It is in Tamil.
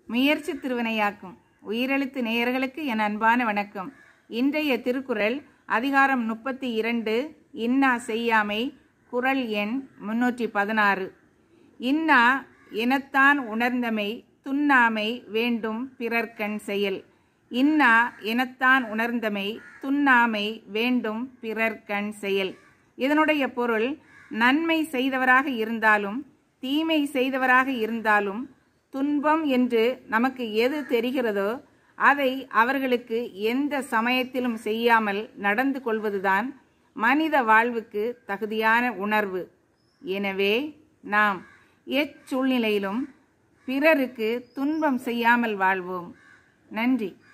முயற்சி திருவினையாக்கும் உயிரெழுத்து நேயர்களுக்கு என் அன்பான வணக்கம் இன்றைய திருக்குறள் அதிகாரம் முப்பத்தி இரண்டு இன்னா செய்யாமை குறள் எண் முன்னூற்றி பதினாறு இன்னா இனத்தான் உணர்ந்தமை துண்ணாமை வேண்டும் பிறர்க்கண் செயல் இன்னா இனத்தான் உணர்ந்தமை துண்ணாமை வேண்டும் பிறர்க்கண் செயல் இதனுடைய பொருள் நன்மை செய்தவராக இருந்தாலும் தீமை செய்தவராக இருந்தாலும் துன்பம் என்று நமக்கு எது தெரிகிறதோ அதை அவர்களுக்கு எந்த சமயத்திலும் செய்யாமல் நடந்து கொள்வதுதான் மனித வாழ்வுக்கு தகுதியான உணர்வு எனவே நாம் எச்சூழ்நிலையிலும் பிறருக்கு துன்பம் செய்யாமல் வாழ்வோம் நன்றி